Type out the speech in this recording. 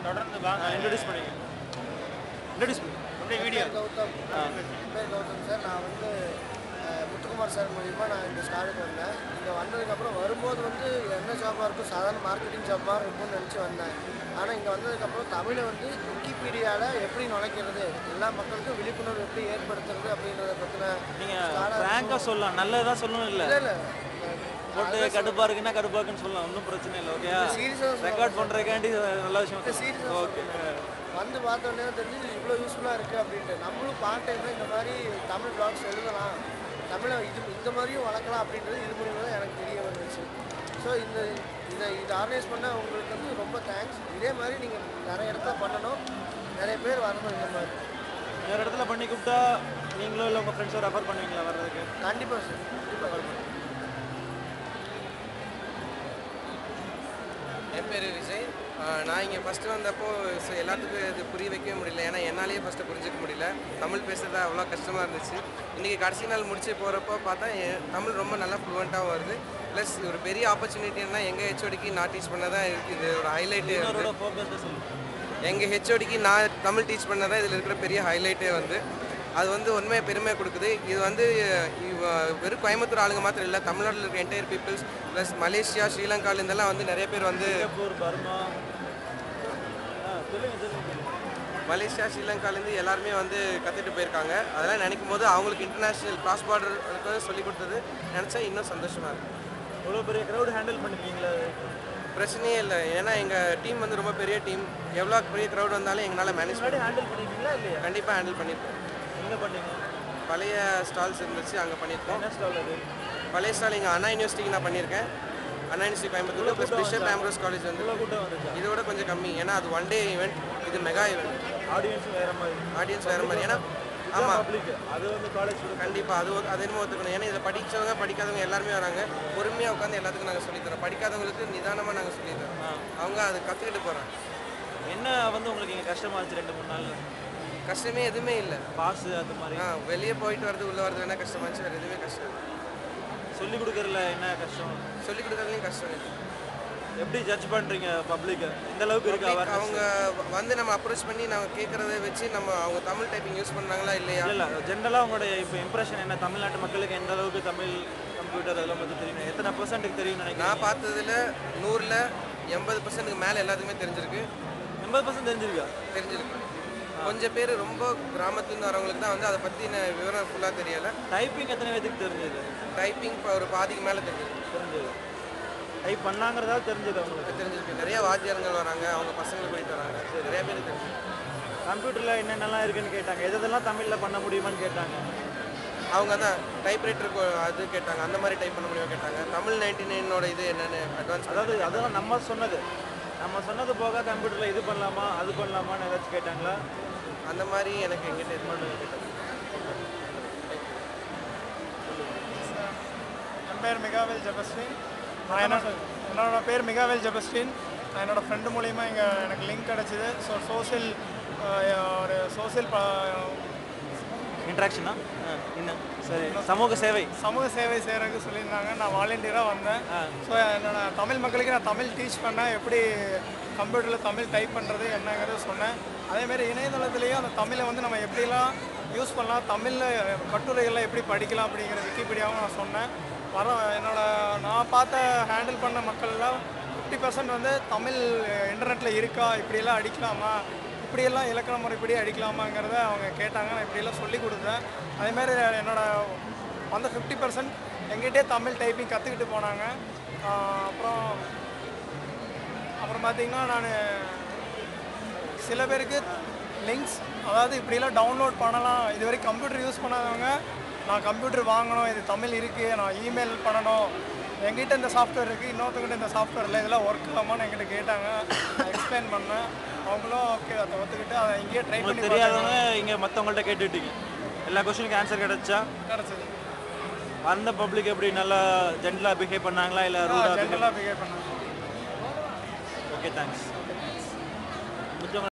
தொடர்ந்து வாங்க இன்ட்ரடியூஸ் பண்ணிங்க இன்ட்ரடியூஸ் பண்ணி அப்படியே வீடியோ கௌதம் என் பேர் கௌதம் சார் நான் வந்து அஹ், முத்துக்குமார் சார் மூலிமா நான் இந்த ஸ்டாருக்கு வந்தேன் இங்கே வந்ததுக்கப்புறம் வரும்போது வந்து என்ன ஜாபாக இருக்கும் சாதாரண மார்க்கெட்டிங் ஜாபாக இருக்கும்னு நினச்சி வந்தேன் ஆனால் இங்கே வந்ததுக்கப்புறம் தமிழை வந்து விக்கிபீடியாவில் எப்படி நுழைக்கிறது எல்லா மக்களுக்கும் விழிப்புணர்வு எப்படி ஏற்படுத்துறது அப்படின்றத பற்றின நீங்கள் ஃப்ராங்காக சொல்லலாம் நல்லதாக சொல்லணும் இல்லை இல்லை இல்லை போட்டு கடுப்பாக இருக்குன்னா கடுப்பாக இருக்குன்னு சொல்லலாம் ஒன்றும் பிரச்சனை இல்லை ஓகே சீரியஸாக ரெக்கார்ட் பண்ணுறதுக்காண்டி நல்ல விஷயம் சீரியஸாக ஓகே வந்து பார்த்தோன்னே தெரிஞ்சு இவ்வளோ யூஸ்ஃபுல்லாக இருக்குது அப்படின்ட்டு நம்மளும் பார்ட் டைமில் இந்த மாதிரி தமிழ் பிளாக்ஸ் எழுதலாம் தமிழை இது இந்த மாதிரியும் வளர்க்கலாம் அப்படின்றது இது மூலிமா தான் எனக்கு தெரிய வந்துச்சு ஸோ இந்த இதை இதை ஆர்கனைஸ் பண்ண உங்களுக்கு வந்து ரொம்ப தேங்க்ஸ் இதே மாதிரி நீங்கள் நிறைய இடத்துல பண்ணணும் நிறைய பேர் வரணும் இந்த மாதிரி வேறு இடத்துல பண்ணி கூப்பிட்டா நீங்களும் இல்லை உங்கள் ஃப்ரெண்ட்ஸும் ரெஃபர் பண்ணுவீங்களா வர்றதுக்கு கண்டிப்பாக சார் கண்டிப்பாக என் பேர் விஜய் ஆஹ் நான் இங்கே ஃபஸ்ட்டு வந்தப்போ ச- எல்லாத்துக்கும் இது புரிய வைக்கவே முடியல ஏன்னா என்னாலேயே ஃபஸ்ட்டு புரிஞ்சுக்க முடியல தமிழ் பேசுறது அவ்வளோ கஷ்டமாக இருந்துச்சு இன்றைக்கி கடைசி நாள் முடிச்சு போகிறப்போ பார்த்தா என் தமிழ் ரொம்ப நல்லா ஃப்ளூவெண்ட்டாகவும் வருது ப்ளஸ் ஒரு பெரிய ஆப்பர்ச்சுனிட்டின்னா எங்கள் ஹெச்ஓடிக்கு நான் டீச் பண்ண தான் இருக்குது இது ஒரு ஹைலைட்டே வந்து அவரோட ஃபோக்கஸ் சொல்லு எங்கள் ஹெச்ஓடிக்கு நான் தமிழ் டீச் பண்ணதான் இதில் இருக்கிற பெரிய ஹைலைட்டே வந்து அது வந்து உண்மையை பெருமை கொடுக்குது இது வந்து இவ- வெறும் கோயம்புத்தூர் ஆளுங்க மாத்திரம் இல்லை தமிழ்நாட்டில் இருக்க என்டையர் பீப்புள்ஸ் ப்ளஸ் மலேசியா ஸ்ரீலங்காலேருந்தெல்லாம் வந்து நிறைய பேர் வந்து சிங்கப்பூர் பர்மா ஆ சொல்லுங்க சொல்லுங்க மலேசியா ஸ்ரீலங்காலேருந்து எல்லாருமே வந்து கற்றுட்டு போயிருக்காங்க அதெல்லாம் நினைக்கும் போது அவங்களுக்கு இன்டர்நேஷ்னல் கிராஸ் பார்டர் சொல்லி கொடுத்தது நினச்சா இன்னும் சந்தோஷமாக இருக்குது இவ்வளோ பெரிய க்ரௌட் ஹேண்டில் பண்ணிருக்கீங்களா பிரச்சனையே இல்லை ஏன்னா எங்கள் டீம் வந்து ரொம்ப பெரிய டீம் எவ்வளோ பெரிய க்ரௌட் வந்தாலும் எங்களால் மேனேஜ் முன்னாடி பண்ணி ஹேண்டில் பண்ணிருக்கீங்களா இல்லையா கண்டிப்பாக ஹேண்டில் பண்ணியிருக்கோம் எங்கே பண்ணீங்க பழைய ஸ்டால்ஸ் இருந்துச்சு அங்கே பண்ணியிருக்கோம் என்ன ஸ்டால் அது பழைய ஸ்டால் இங்கே அண்ணா யூனிவர்சிட்டிக்கு நான் பண்ணியிருக்கேன் Anna university Coimbatore plus Bishop Ambrose college வந்து இவ்வளோ கூட்டம் வந்துச்சா இதோட கொஞ்சம் கம்மி ஏன்னா அது ஒன் டே ஈவெண்ட் இது மெகா ஈவெண்ட் ஆடியன்ஸும் வேறு மாதிரி ஆடியன்ஸ் வேறு மாதிரி ஏன்னா ஆமாம் பப்ளிக் அது வந்து காலேஜ் கண்டிப்பாக அது ஒரு- அது என்னமோ ஒத்துக்கணும் ஏன்னா இதில் படித்தவங்க படிக்காதவங்க எல்லாருமே வராங்க பொறுமையாக உட்காந்து எல்லாத்துக்கும் நாங்கள் சொல்லித்தரோம் படிக்காதவங்களுக்கு நிதானமாக நாங்கள் சொல்லித்தரோம் அவங்க அது கற்றுக்கிட்டு போகிறாங்க என்ன வந்து உங்களுக்கு இங்கே கஷ்டமா இருந்துச்சு ரெண்டு மூணு நாள் கஷ்டமே எதுவுமே இல்லை பாஸ் அது மாதிரி ஆ வெளியே போயிட்டு வரது உள்ளே வரது வேணால் கஷ்டமா இருந்துச்சு வேறு எதுவுமே கஷ்டம் இல்லை சொல்லி கொடுக்கறதுல என்ன கஷ்டம் சொல்லிக் கொடுக்கறதுலையும் கஷ்டம் இல்லை எப்படி ஜட்ஜ் பண்றீங்க பப்ளிக் இந்த அளவுக்கு இருக்கு Public awareness? அவங்க வந்து நம்ம அப்ரோச் பண்ணி நம்ம கேட்குறத வச்சு நம்ம அவங்க தமிழ் டைப்பிங் யூஸ் பண்ணுறாங்களா இல்லையா இல்ல இல்ல ஜென்ரலாக உங்களுடைய இப்போ இம்ப்ரெஷன் என்ன தமிழ்நாட்டு மக்களுக்கு எந்த அளவுக்கு தமிழ் கம்ப்யூட்டர் அதெல்லாம் பற்றி தெரியும் எத்தனை பர்சன்ட்டுக்கு தெரியும் நினைக்கிறேன் நான் பார்த்ததுல நூறில் எண்பது பர்சன்ட்டுக்கு மேலே எல்லாத்துக்குமே தெரிஞ்சிருக்கு எண்பது பர்சன்ட் தெரிஞ்சிருக்கா தெரிஞ்சிருக்கு கொஞ்சம் பேர் ரொம்ப கிராமத்துலேருந்து வரவங்களுக்கு தான் வந்து அதை பற்றின விவரம் ஃபுல்லாக தெரியலை டைப்பிங் எத்தனை பேத்துக்கு தெரிஞ்சது டைப்பிங் இப்போ ஒரு பாதிக்கு மேலே தெரிஞ்சிருக்கு தெரிஞ்சது டைப் பண்ணாங்கிறதா தெரிஞ்சது அவங்களுக்கு தெரிஞ்சிருக்கு நிறைய வாத்தியாரங்கள் வராங்க அவங்க பசங்களுக்கு போயிட்டு வராங்க நிறைய பேர் தெரிஞ்சிருக்கு கம்ப்யூட்டரில் என்னென்னலாம் இருக்குன்னு கேட்டாங்க எது எதெல்லாம் தமிழில் பண்ண முடியுமான்னு கேட்டாங்க அவங்க தான் டைப்ரைட்டர் அது கேட்டாங்க அந்த மாதிரி டைப் பண்ண முடியுமா கேட்டாங்க தமிழ் நைன்டி நைனோட இது என்னென்னு அட்வான்ஸ் அதாவது அதெல்லாம் நம்ம சொன்னது நம்ம சொன்னது போக கம்ப்யூட்டரில் இது பண்ணலாமா அது பண்ணலாமான்னு ஏதாச்சும் கேட்டாங்களா அந்த மாதிரி எனக்கு எங்கிட்ட இது பண்ண கேட்டாங்க என் பேர் மிகாவேல் ஜெபஸ்டின் நான் என்னோட என்னோட பேர் மிகாவேல் ஜெபஸ்டின் நான் என்னோட ஃப்ரெண்டு மூலிமா இங்கே எனக்கு லிங்க் கிடச்சிது ஸோ சோசியல் ஒரு சோசியல் இன்ட்ராக்ஷனா என்ன சரி சமூக சேவை சமூக சேவை செய்கிறதுக்கு சொல்லியிருந்தாங்க நான் வாலண்டியராக வந்தேன் ஸோ என்னோட தமிழ் மக்களுக்கு நான் தமிழ் டீச் பண்ணேன் எப்படி கம்ப்யூட்டரில் தமிழ் டைப் பண்ணுறது என்னங்கிறத சொன்னேன் அதேமாரி இணையதளத்துலேயும் அந்த தமிழை வந்து நம்ம எப்படிலாம் யூஸ் பண்ணலாம் தமிழில் கட்டுரைகள்லாம் எப்படி படிக்கலாம் அப்படிங்கிற விக்கிபீடியாவும் நான் சொன்னேன் வர என்னோட நான் பார்த்த ஹேண்டில் பண்ண மக்கள்லாம் ஃபிஃப்டி பர்சன்ட் வந்து தமிழ் இன்டர்நெட்டில் இருக்கா இப்படியெல்லாம் அடிக்கலாமா இப்படியெல்லாம் இலக்கண முறைப்படி அடிக்கலாமாங்கிறத அவங்க கேட்டாங்க நான் இப்படியெல்லாம் சொல்லி கொடுத்தேன் அதேமாதிரி என்னோட வந்த ஃபிஃப்டி பர்சன்ட் எங்கிட்டே தமிழ் டைப்பிங் கற்றுக்கிட்டு போனாங்க ஆஹ் அப்புறம் அப்புறம் பார்த்தீங்கன்னா நான் சில பேருக்கு லிங்க்ஸ் அதாவது இப்படியெல்லாம் டவுன்லோட் பண்ணலாம் இது வரைக்கும் கம்ப்யூட்டர் யூஸ் பண்ணாதவங்க நான் கம்ப்யூட்டர் வாங்கணும் இது தமிழ் இருக்குது நான் இமெயில் பண்ணணும் என்கிட்ட இந்த சாஃப்ட்வேர் இருக்குது இன்னொருத்தங்கிட்ட இந்த சாஃப்ட்வேர் இல்லை இதெல்லாம் ஒர்க் ஆகாமான்னு என்கிட்ட கேட்டாங்க நான் எக்ஸ்பிளைன் பண்ணேன் அவங்களும் ஓகே அதை ஒத்துக்கிட்டு அதை இங்கேயே ட்ரை பண்ணி உங்களுக்கு தெரியாதவங்க இங்கே மற்றவங்கள்ட்ட கேட்டுட்டீங்க எல்லா கொஸ்டினுக்கு ஆன்சர் கிடைச்சா கிடச்சிது அந்த பப்ளிக் எப்படி நல்லா ஜென்டலாக பிஹேவ் பண்ணாங்களா இல்லை ரூடாக ஜென்ரலாக பிஹேவ் பண்ணாங்க ஓகே தேங்க்ஸ்